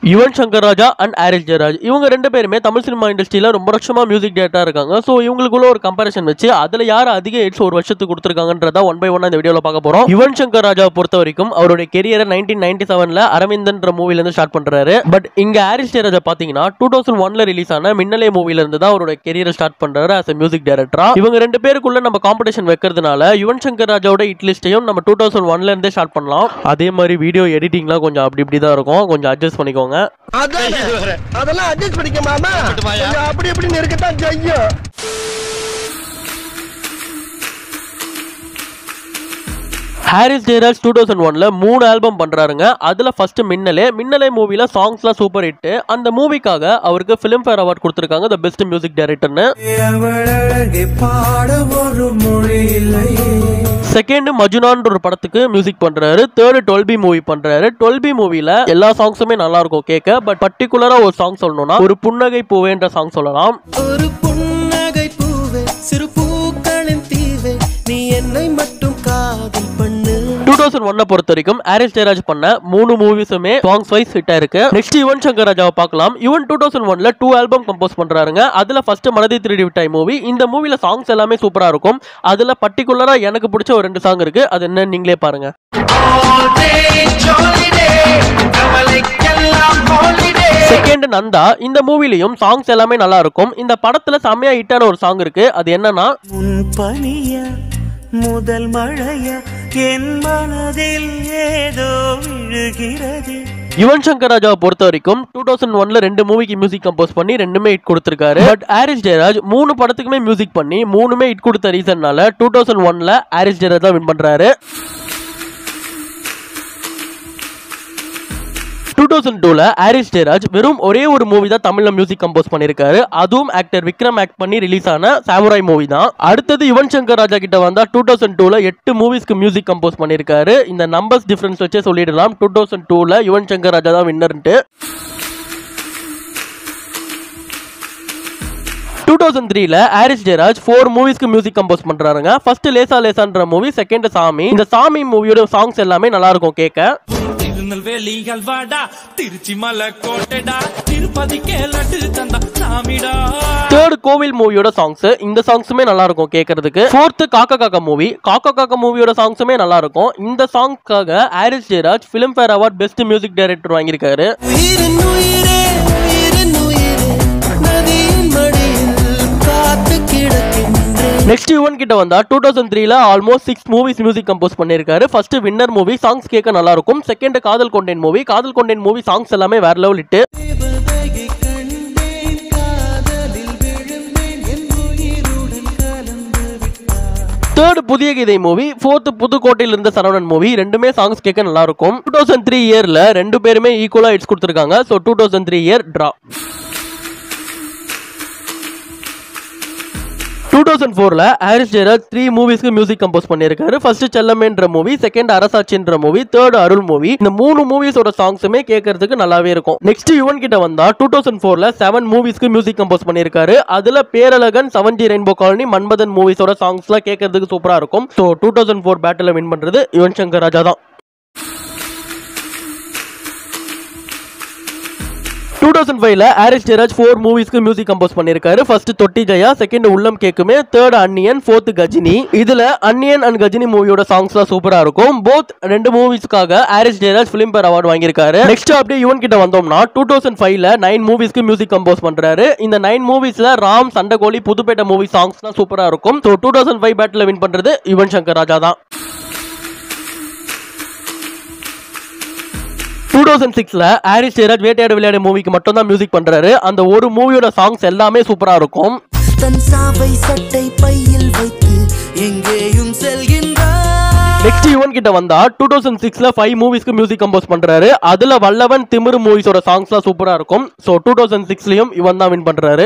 Yuvan Shankar Raja and Harris Jayaraj இவங்க ரெண்டு பேருமே தமிழ் சினிமா இண்டஸ்ட்ரியில ரொம்ப வருஷமா மியூசிக் டேரக்டரா இருக்காங்க ஸோ இவங்களுக்குள்ள ஒரு கம்பேரிசன் வச்சு அதுல யார் அதிக ஹிட்ஸ் ஒரு வருஷத்துக்கு கொடுத்துருக்காங்கன்றதா ஒன் பை ஒன் இந்த வீடியோல பார்க்க போறோம் யுவன் சங்கர் ராஜாவை பொறுத்த வரைக்கும் அவருடைய கெரியரை நைன்டீன் நைன்டி செவன்ல அரவிந்தன்ற மூவில இருந்து ஸ்டார்ட் பண்றாரு பட் இங்க ஆரிஸ் ஜெயராஜா பாத்தீங்கன்னா டூ தௌசண்ட் ஒன்ல ரிலீஸ் ஆன மின்னலே மூவில இருந்து தான் அவரோட கெரியரை ஸ்டார்ட் பண்றாரு as a மியூசிக் டைரக்டரா இவங்க ரெண்டு பேருக்குள்ள நம்ம காம்படிஷன் வைக்கிறதுனால யுவன் சங்கர் ராஜாவோட ஹிட் லிஸ்டையும் நம்ம டூ தௌசண்ட் ஒன்ல இருந்தே ஸ்டார்ட் பண்ணலாம் அதே மாதிரி வீடியோ எடிட்டிங்லாம் கொஞ்சம் அப்படி இப்படி தான் இருக்கும் கொஞ்சம் அட்ஜஸ்ட் பண்ணிக்கோங்க அதான் அதெல்லாம் அட்ஜஸ்ட் பண்ணிக்க மாமா கொஞ்சம் அப்படி இப்படின்னு இருக்கத்தான் செய்யும் ஹாரிஸ் ஜெயராஜ் டூ தௌசண்ட் ஒன்ல மூணு ஆல்பம் பண்றாருங்க அதுல ஃபர்ஸ்ட் மின்னலே மின்னலே மூவில சாங்ஸ்லாம் சூப்பர் ஹிட் அந்த மூவிக்காக அவருக்கு ஃபிலிம் ஃபேர் அவார்ட் கொடுத்துருக்காங்க த பெஸ்ட் மியூசிக் டைரக்டர்னு அவளழகை பாட ஒரு மொழி இல்லையே செகண்ட் மஜுனான்ற ஒரு படத்துக்கு மியூசிக் பண்றாரு தேர்டு டுவெல்பி மூவி பண்றாரு டுவெல்பி மூவில எல்லா சாங்ஸுமே நல்லா இருக்கும் கேட்க பட் பர்டிகுலரா ஒரு சாங் சொல்லணும்னா ஒரு புன்னகை பூவேன்ற சாங் சொல்லலாம் ஒரு புன்னகை பூவே சிறு பூக்களின் தீவே நீ என்னை மட்டும் காதல் பண்ணு டூ தௌசண்ட் ஒன்னை பொறுத்த வரைக்கும் ஆரிஸ் ஜெயராஜ் பண்ண மூணு மூவிஸுமே சாங்ஸ் வைஸ் ஹிட் ஆயிருக்கு நெக்ஸ்ட் யுவன் சங்கர் ராஜாவை பார்க்கலாம் யுவன் டூ தௌசண்ட் ஒன்ல டூ ஆல்பம் கம்போஸ் பண்றாருங்க அதுல ஃபர்ஸ்ட் மனதை திருடி விட்டாய் மூவி இந்த மூவில சாங்ஸ் எல்லாமே சூப்பரா இருக்கும் அதுல பர்டிகுலரா எனக்கு பிடிச்ச ஒரு ரெண்டு சாங் இருக்கு அது என்ன நீங்களே பாருங்க செகண்ட் நந்தா இந்த மூவிலையும் சாங்ஸ் எல்லாமே நல்லா இருக்கும் இந்த படத்துல செம்மையா ஹிட்டான ஒரு சாங் இருக்கு அது என்னன்னா முன் பனிய முதல் மழைய என் மனதில் ஏதோ விழுகிறது யுவன் சங்கர் ராஜாவை பொறுத்த வரைக்கும் டூ தௌசண்ட் ஒன்ல ரெண்டு மூவிக்கு மியூசிக் கம்போஸ் பண்ணி ரெண்டுமே ஹிட் கொடுத்திருக்காரு பட் ஆரிஸ் ஜெயராஜ் மூணு படத்துக்குமே மியூசிக் பண்ணி மூணுமே ஹிட் கொடுத்த ரீசன்னால டூ தௌசண்ட் ஒன்ல ஆரிஸ் ஜெயராஜ் தான் வின் பண்றாரு டூ தௌசண்ட் டூல ஆரிஸ் ஜெயராஜ் வெறும் ஒரே ஒரு மூவி தான் தமிழ்ல மியூசிக் கம்போஸ் பண்ணியிருக்காரு அதுவும் ஆக்டர் விக்ரம் ஆக்ட் பண்ணி ரிலீஸ் ஆன சாமுராய் மூவி தான் அடுத்தது யுவன் சங்கர் ராஜா கிட்ட வந்தா டூ தௌசண்ட் டூல எட்டு மூவிஸ்க்கு மியூசிக் கம்போஸ் பண்ணியிருக்காரு இந்த நம்பர்ஸ் டிஃபரன்ஸ் வச்சே சொல்லிடலாம் டூ தௌசண்ட் டூல யுவன் சங்கர் ராஜா தான் வின்னர்ன்ட்டு டூ தௌசண்ட் த்ரீல ஆரிஸ் ஜெயராஜ் ஃபோர் மூவிஸ்க்கு மியூசிக் கம்போஸ் பண்றாருங்க ஃபர்ஸ்ட் லேசா லேசான்ற மூவி செகண்ட் சாமி இந்த சாமி மூவியோட சாங்ஸ் எல்லாமே நல்லா இருக்கும் கேட்க திருநெல்வேலி அல்வாடா திருச்சி மலை கோட்டைடா திருப்பதிக்கே லட்டு தந்தா சாமிடா தேர்ட் கோவில் மூவியோட சாங்ஸ் இந்த சாங்ஸுமே நல்லா இருக்கும் கேட்கறதுக்கு ஃபோர்த் காக்கா காக்கா மூவி காக்கா காக்கா மூவியோட சாங்ஸுமே நல்லா இருக்கும் இந்த சாங்க்காக Harris Jayaraj Filmfare award best music director வாங்கியிருக்காரு உயிரின் உயிரே உயிரின் உயிரே நதியின் மடியில் காத்து கிடக்கின்றேன் நெக்ஸ்ட் யுவன் கிட்ட வந்தா டூ தௌசண்ட் த்ரீல almost six movies music compose பண்ணியிருக்காரு ஃபர்ஸ்ட் வின்னர் மூவி சாங்ஸ் கேட்க நல்லா இருக்கும் செகண்ட் காதல் கொண்டேன் மூவி காதல் கொண்டேன் மூவி சாங்ஸ் எல்லாமே வேற லெவல் இட்டு தேவதையை கண்டேன் காதலில் விழுந்தேன் என் உயிருடன் கலந்து விட்டார் தேர்ட் புதிய கீதை மூவி ஃபோர்த் புதுக்கோட்டையில் இருந்த சரவணன் மூவி ரெண்டுமே சாங்ஸ் கேட்க நல்லா இருக்கும் டூ தௌசண்ட் த்ரீ இயர்ல ரெண்டு பேருமே ஈக்குவலா ஹிட்ஸ் கொடுத்துருக்காங்க so two thousand three year draw two thousand ஃபோர்ல ஹாரிஸ் ஜெயராஜ் த்ரீ மூவிஸ்க்கு மியூசிக் கம்போஸ் பண்ணியிருக்காரு ஃபர்ஸ்ட் செல்லமேன்ற மூவி செகண்ட் அரசாட்சின்ற மூவி தேர்ட் அருள் மூவி இந்த மூணு மூவிஸோட சாங்ஸுமே கேட்கறதுக்கு நல்லாவே இருக்கும் நெக்ஸ்ட் யுவன் கிட்ட வந்தா டூ தௌசண்ட் ஃபோர்ல செவன் மூவிஸ்க்கு மியூசிக் கம்போஸ் பண்ணியிருக்காரு அதுல Perazhagan seven G rainbow colony Manmadhan மூவிஸோட சாங்ஸ்லாம் கேட்கறதுக்கு சூப்பரா இருக்கும் so two thousand four battle win பண்றது யுவன் சங்கர் ராஜா தான் டூ தௌசண்ட் ஃபைவ்ல ஆரிஸ் ஜெயராஜ் ஃபோர் மூவிஸ்க்கு மியூசிக் கம்போஸ் பண்ணியிருக்காரு first Thotti Jaya second Ullam Ketkume third Anniyan fourth Ghajini இதுல அன்னியன் அண்ட் கஜினி மூவியோட சாங்ஸ்லாம் சூப்பரா இருக்கும் போத் ரெண்டு மூவிஸ்க்காக Harris Jayaraj Filmfare award வாங்கியிருக்காரு நெக்ஸ்ட் அப்படியே யுவன் கிட்ட வந்தோம்னா டூ தௌசண்ட் ஃபைவ்ல நைன் மூவிஸ்க்கு மியூசிக் கம்போஸ் பண்றாரு இந்த நைன் மூவிஸ்ல ராம் சண்டைகோழி புதுப்பேட்டை மூவி சாங்ஸ்லாம் சூப்பரா இருக்கும் so two thousand five battle win பண்றது யுவன் சங்கர் ராஜா தான் டூ தௌசண்ட் சிக்ஸ்ல ஆரிஸ் ஜெயராஜ் வேட்டையாடு விளையாடு மூவிக்கு மட்டும் தான் மியூசிக் பண்றாரு அந்த ஒரு மூவியோட சாங்ஸ் எல்லாமே சூப்பரா இருக்கும் தன் சாவை சட்டை பையில் வைத்து எங்கேயும் செல்கின்றார் நெக்ஸ்ட் யுவன் கிட்ட வந்தா டூ தௌசண்ட் சிக்ஸ்ல ஃபைவ் மூவிஸ்க்கு மியூசிக் கம்போஸ் பண்றாரு அதுல வல்லவன் திமிரு மூவிஸோட சாங்ஸ்லாம் சூப்பரா இருக்கும் ஸோ டூ தௌசண்ட் சிக்ஸ்லயும் இவன் தான் வின் பண்றாரு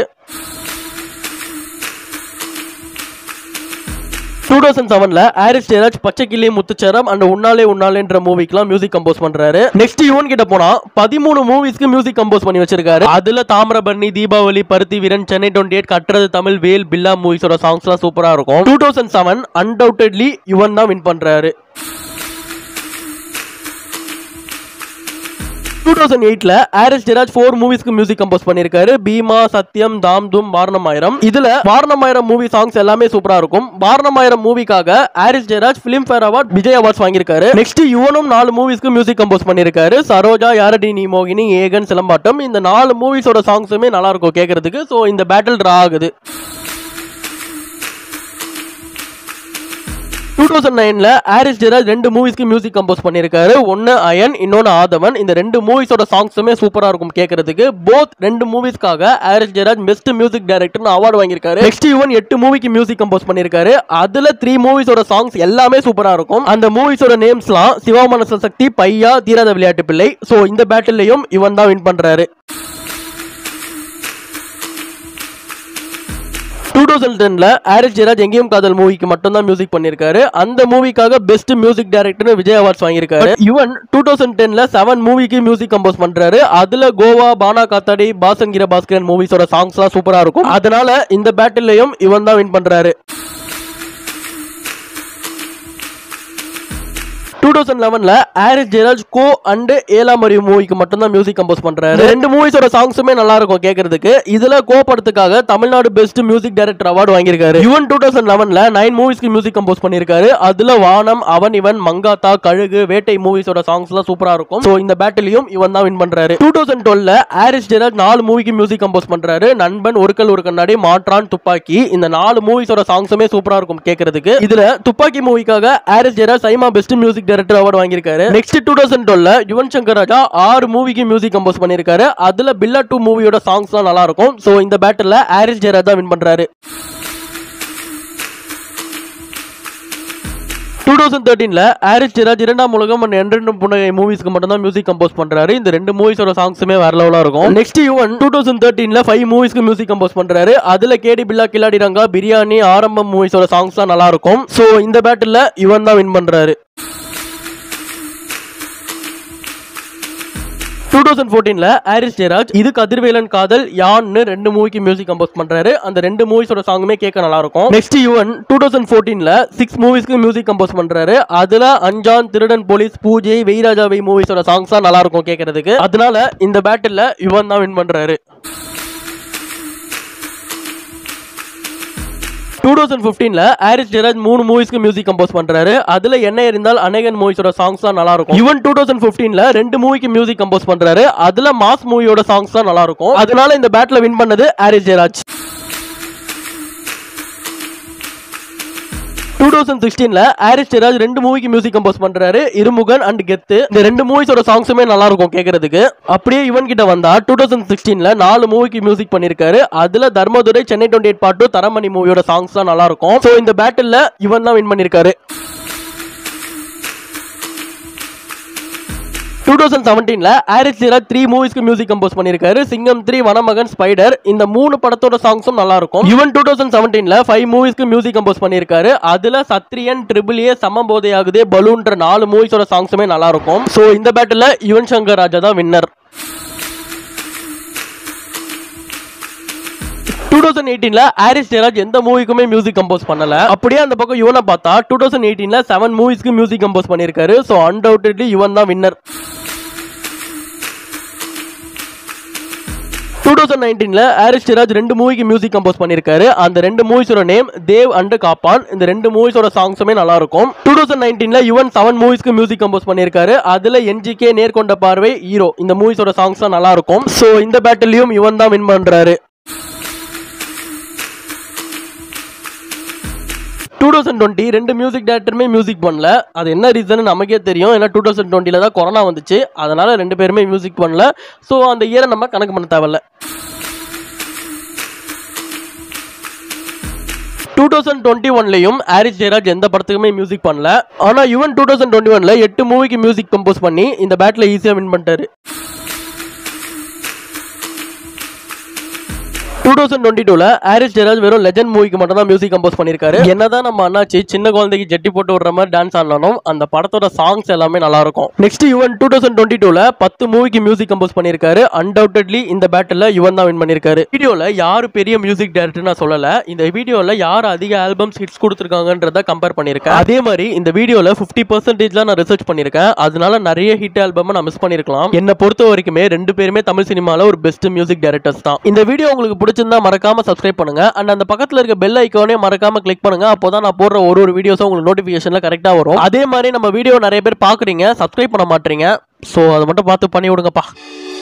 டூ தௌசண்ட் செவன்ல Harris Jayaraj Pachaikili Muthucharam and Unnale உன்னாலேன்ற மூவிக்குலாம் மியூசிக் கம்போஸ் பண்றாரு நெக்ஸ்ட் யுவன் கிட்ட போனா பதிமூணு மூவிஸ்க்கு மியூசிக் கம்போஸ் பண்ணி வச்சிருக்காரு அதுல தாமிரபரணி தீபாவளி பருத்தி வீரன் சென்னை டுவெண்ட்டி எயிட் கட்டுறது தமிழ் வேல் பில்லா மூவிஸோட சாங்ஸ்லாம் சூப்பரா இருக்கும் two thousand seven undoubtedly Yuvan தான் வின் பண்றாரு டூ தௌசண்ட் எயிட்ல ஆரிஸ் ஜெராஜ் ஃபோர் மூவிஸ்க்கு மியூசிக் கம்போஸ் பண்ணிருக்காரு பீமா சத்யம் தாம் தும் வாரணமாயிரம் இதுல வாரணமாயிரம் மூவி சாங்ஸ் எல்லாமே சூப்பரா இருக்கும் வாரணமாயிரம் மூவிக்காக Harris Jayaraj Filmfare award Vijay awards வாங்கியிருக்காரு நெக்ஸ்ட் யுவனும் நாலு மூவிஸ்க்கு மியூசிக் கம்போஸ் பண்ணிருக்காரு சரோஜா யாரடி நீ மோகினி ஏகன் சிலம்பாட்டம் இந்த நாலு மூவிஸோட சாங்ஸுமே நல்லா இருக்கும் கேட்கறதுக்கு ஸோ இந்த பேட்டில் ட்ரா ஆகுது டூ தௌசண்ட் நைன்ல ஆரிஸ் ஜெராஜ் ரெண்டு மூவிஸ்க்கு மியூசிக் கம்போஸ் பண்ணியிருக்காரு ஒன்னு அயன் இன்னொன்னு ஆதவன் இந்த ரெண்டு மூவிஸோட சாங்ஸுமே சூப்பரா இருக்கும் கேட்கறதுக்கு போத் ரெண்டு மூவிஸ்க்காக ஆரிஸ் ஜெராஜ் பெஸ்ட் மியூசிக் டைரக்டர்னு அவார்டு வாங்கியிருக்காரு நெக்ஸ்ட் யுவன் எட்டு மூவிக்கு மியூசிக் கம்போஸ் பண்ணியிருக்காரு அதுல த்ரீ மூவிஸோட சாங்ஸ் எல்லாமே சூப்பரா இருக்கும் அந்த மூவிஸோட நேம்ஸ்லாம் சிவா மனச சக்தி பையா தீராத விளையாட்டு பிள்ளை ஸோ இந்த பேட்டில்லையும் இவன் தான் வின் பண்றாரு டூ தௌசண்ட் டென்ல ஆரிஸ் ஜெராஜ் எங்கேயும் காதல் மூவிக்கு மட்டும் தான் மியூசிக் பண்ணிருக்காரு அந்த மூவிக்காக best music director Vijay awards வாங்கியிருக்காரு யுவன் டூ தௌசண்ட் டென்ல செவன் மூவிக்கு மியூசிக் கம்போஸ் பண்றாரு அதுல கோவா பானா காத்தாடி பாசங்கிர பாஸ்கரன் மூவிஸோட சாங்ஸ்லாம் சூப்பரா இருக்கும் அதனால இந்த பேட்டில்லையும் இவன் தான் வின் பண்றாரு டூ தௌசண்ட் லெவன்ல ஆரிஸ் ஜெயராஜ் கோ அண்ட் ஏலாமரி மூவிக்கு மட்டும் தான் மியூசிக் கம்போஸ் பண்றாரு இந்த ரெண்டு மூவிஸோட சாங்ஸுமே நல்லா இருக்கும் கேட்கறதுக்கு இதுல கோ படத்துக்காக Tamil Nadu best music director award வாங்கியிருக்காரு யுவன் டூ தௌசண்ட் லெவன்ல நைன் மூவிஸ்க்கு மியூசிக் கம்போஸ் பண்ணியிருக்காரு அதுல வானம் அவன் இவன் மங்காத்தா கழுகு வேட்டை மூவிஸோட சாங்ஸ் எல்லாம் சூப்பரா இருக்கும் ஸோ இந்த பேட்டிலையும் இவன் தான் வின் பண்றாரு டூ தௌசண்ட் டுவெல்ல ஆரிஸ் ஜெயராஜ் நாலு மூவிக்கு மியூசிக் கம்போஸ் பண்றாரு நண்பன் ஒருக்கல் ஒரு கண்ணாடி மாற்றான் துப்பாக்கி இந்த நாலு மூவிஸோட சாங்ஸுமே சூப்பரா இருக்கும் கேட்கறதுக்கு இதுல துப்பாக்கி மூவிக்காக Harris Jayaraj SIIMA best music director award வாங்கியிருக்காரு நெக்ஸ்ட் டூ தௌசண்ட் டுவெல்ல யுவன் சங்கர் ராஜா ஆறு மூவிக்கு மியூசிக் கம்போஸ் பண்ணியிருக்காரு அதுல பில்லா டூ மூவியோட சாங்ஸ் தான் நல்லா இருக்கும் ஸோ இந்த பேட்டில் ஆரிஸ் ஜெயராஜ் தான் வின் பண்றாரு டூ தௌசண்ட் தேர்ட்டீன்ல ஆரிஸ் ஜெராஜ் இரண்டாம் உலகம் அண்ட் என்றென்றும் புன்னகை மூவிஸ்க்கு மட்டும் தான் மியூசிக் கம்போஸ் பண்றாரு இந்த ரெண்டு மூவிஸோட சாங்ஸுமே வேற லெவலா இருக்கும் நெக்ஸ்ட் யுவன் டூ தௌசண்ட் தேர்ட்டீன்ல ஃபைவ் மூவிஸ்க்கு மியூசிக் கம்போஸ் பண்றாரு அதுல கேடி பில்லா கில்லாடி ரங்கா பிரியாணி ஆரம்பம் மூவிஸோட சாங்ஸ் தான் நல்லா இருக்கும் ஸோ இந்த பேட்டில் யுவன் தான் வின் பண்றாரு டூ தௌசண்ட் ஃபோர்டீன்ல ஆரிஸ் ஜெயராஜ் இது கதிர்வேலன் காதல் யான்னு ரெண்டு மூவிக்கு மியூசிக் கம்போஸ் பண்றாரு அந்த ரெண்டு மூவிஸோட சாங்குமே கேட்க நல்லா இருக்கும் நெக்ஸ்ட் யுவன் டூ தௌசண்ட் ஃபோர்டீன்ல சிக்ஸ் மூவிஸ்க்கு மியூசிக் கம்போஸ் பண்றாரு அதுல அஞ்சான் திருடன் போலீஸ் பூஜை வெய்ராஜாவை மூவிஸோட சாங்ஸ் தான் நல்லா இருக்கும் கேட்கறதுக்கு அதனால இந்த பேட்டில் யுவன் தான் வின் பண்றாரு டூ தௌசண்ட் ஃபிஃப்டீன்ல ஆரிஸ் ஜெராஜ் மூணு மூவிஸ்க்கு மியூசிக் கம்போஸ் பண்றாரு அதுல என்ன இருந்தால் அநேகன் மூவிஸோட சாங்ஸ் தான் நல்லா இருக்கும் ஈவன் டூ தௌசண்ட் ஃபிஃப்டீன்ல ரெண்டு மூவிக்கு மியூசிக் கம்போஸ் பண்றாரு அதுல மாஸ் மூவியோட சாங்ஸ் தான் நல்லா இருக்கும் அதனால இந்த பேட்ல வின் பண்ணது ஆரிஸ் ஜெராஜ் டூ தௌசண்ட் சிக்ஸ்டீன்ல ஆரிஸ் ஜெராஜ் ரெண்டு மூவிக்கு மியூசிக் கம்போஸ் பண்றாரு இருமுகன் அண்ட் கெத்து இந்த ரெண்டு மூவிஸோட சாங்ஸுமே நல்லா இருக்கும் கேட்கறதுக்கு அப்படியே இவன் கிட்ட வந்தா டூ தௌசண்ட் சிக்ஸ்டீன்ல நாலு மூவிக்கு மியூசிக் பண்ணிருக்காரு அதுல Dharmadurai Chennai twenty eight part two Taramani மூவியோட சாங்ஸ் தான் நல்லா இருக்கும் ஸோ இந்த பேட்டில் இவன் தான் வின் பண்ணிருக்காரு டூ தௌசண்ட் செவன்டீன்ல ஆரிஸ் ஜெராஜ் த்ரீ மூவிஸ்க்கு மியூசிக் கம்போஸ் பண்ணிருக்காரு சிங்கம் த்ரீ வனமகன் ஸ்பைடர் இந்த மூணு படத்தோட சாங்ஸும் நல்லா இருக்கும் ஈவன் டூ தௌசண்ட் செவன்டீன்ல ஃபைவ் மூவிஸ்க்கு மியூசிக் கம்போஸ் பண்ணிருக்காரு அதுல சத்ரியன் ட்ரிபிள் ஏ சமபோதையாகுதே பலூன்ற நாலு மூவிஸோட சாங்ஸுமே நல்லா இருக்கும் ஸோ இந்த பேட்டில் யுவன் சங்கர் ராஜா தான் வின்னர் டூ தௌசண்ட் எயிட்டீன்ல ஆரிஸ் ஜெயராஜ் எந்த மூவிக்குமே மியூசிக் கம்போஸ் பண்ணல அப்படியே அந்த பக்கம் யுவனை பார்த்தா டூ தௌசண்ட் எயிட்டீன்ல செவன் மூவிஸ்க்கு மியூசிக் கம்போஸ் பண்ணிருக்காரு ஸோ அன்டவுட்லி யுவன் தான் வின்னர் டூ தௌசண்ட் நைன்டீன்ல ஆரிஸ் ஜெராஜ் ரெண்டு மூவிக்கு மியூசிக் கம்போஸ் பண்ணிருக்காரு அந்த ரெண்டு மூவிஸோட நேம் தேவ் அண்ட் காப்பான் இந்த ரெண்டு மூவிஸோட சாங்ஸுமே நல்லா இருக்கும் டூ தௌசண்ட் நைன்டீன்ல யுவன் செவன் மூவிஸ்க்கு மியூசிக் கம்போஸ் பண்ணிருக்காரு அதுல என்ஜிகே நேர்கொண்ட பார்வை ஹீரோ இந்த மூவிஸோட சாங்ஸ் தான் நல்லா இருக்கும் ஸோ இந்த பேட்டிலையும் யுவன் தான் வின் பண்றாரு டூ தௌசண்ட் டுவெண்ட்டி ரெண்டு மியூசிக் டேரக்டருமே மியூசிக் பண்ணல அது என்ன ரீசன் நமக்கே தெரியும் ஏன்னா டூ தௌசண்ட் டுவெண்ட்டில தான் கொரோனா வந்துச்சு அதனால ரெண்டு பேருமே மியூசிக் பண்ணல ஸோ அந்த இயரை நம்ம கணக்கு பண்ண தேவையில்ல டூ தௌசண்ட் டுவெண்ட்டி ஒன்லையும் ஆரிஸ் ஜெயராஜ் எந்த படத்துக்குமே மியூசிக் பண்ணல ஆனால் யுவன் டூ தௌசண்ட் டுவெண்ட்டி ஒன்ல எட்டு மூவிக்கு மியூசிக் கம்போஸ் பண்ணி இந்த பேட்டில் ஈஸியாக வின் பண்ணிட்டாரு டூ தௌசண்ட் டுவெண்ட்டி டூல ஹாரிஸ் ஜெயராஜ் வெறும் லெஜண்ட் மூவிக்கு மட்டும் தான் மியூசிக் கம்போஸ் பண்ணிருக்காரு என்னதான் நம்ம அண்ணாச்சி சின்ன குழந்தைக்கு ஜெட்டி போட்டு விடுற மாதிரி டான்ஸ் ஆடினாலும் அந்த படத்தோட சாங்ஸ் எல்லாமே நல்லா இருக்கும் next Yuvan two thousand twenty டூல பத்து மூவிக்கு மியூசிக் கம்போஸ் பண்ணிருக்காரு அன்டவுட்லி இந்த பேட்டில் யுவன் தான் வின் பண்ணிருக்காரு வீடியோல யாரு பெரிய மியூசிக் டைரக்டர் நான் சொல்லல இந்த வீடியோல யார் அதிக ஆல்பம்ஸ் ஹிட்ஸ் கொடுத்துருக்காங்கன்றத கம்பேர் பண்ணிருக்கேன் அதே மாதிரி இந்த வீடியோல ஃபிஃப்டி பர்சன்டேஜ்லாம் நான் ரிசர்ச் பண்ணிருக்கேன் அதனால நிறைய ஹிட் ஆல்பம் நான் மிஸ் பண்ணிருக்கலாம் என்னை பொறுத்த வரைக்குமே ரெண்டு பேருமே தமிழ் சினிமால ஒரு பெஸ்ட் மியூசிக் டைரக்டர்ஸ் தான் இந்த வீடியோ உங்களுக்கு பிடிச்சிருந்தா மறக்காம சப்ஸ்கிரைப் பண்ணுங்க அண்ட் அந்த பக்கத்துல இருக்க பெல் ஐக்கானே மறக்காம கிளிக் பண்ணுங்க அப்போதான் நான் போடுற ஒரு ஒரு வீடியோஸும் உங்களுக்கு நோட்டிபிகேஷன்ல கரெக்டா வரும் அதே மாதிரி நம்ம வீடியோ நிறைய பேர் பாக்குறீங்க சப்ஸ்கிரைப் பண்ண மாட்டீங்க ஸோ அதை மட்டும் பார்த்து பண்ணி விடுங்கப்பா